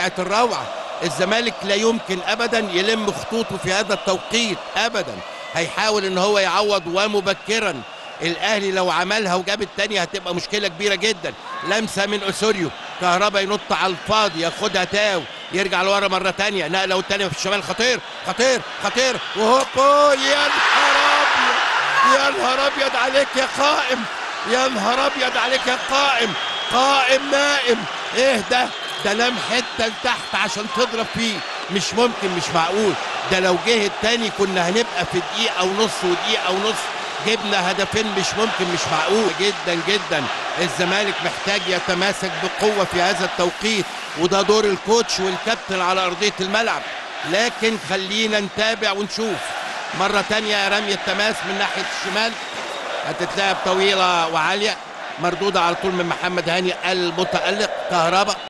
روعه الروعه الزمالك لا يمكن ابدا يلم خطوطه في هذا التوقيت ابدا هيحاول ان هو يعوض ومبكرا الاهلي لو عملها وجاب الثانيه هتبقى مشكله كبيره جدا لمسه من اسوريو كهربا ينط على الفاضي ياخدها تاو يرجع لورا مره ثانيه نقله والثانيه في الشمال خطير خطير خطير وهوبو يا نهار ابيض يا نهار ابيض عليك يا قائم يا نهار ابيض عليك يا قائم قائم نائم ايه ده ده نام حته لتحت عشان تضرب فيه مش ممكن مش معقول ده لو جه التاني كنا هنبقى في دقيقه ونص ودقيقه ونص جبنا هدفين مش ممكن مش معقول جدا جدا الزمالك محتاج يتماسك بقوه في هذا التوقيت وده دور الكوتش والكابتن على ارضيه الملعب لكن خلينا نتابع ونشوف مره تانية رمي التماس من ناحيه الشمال هتتلعب طويله وعاليه مردوده على طول من محمد هاني المتالق كهربا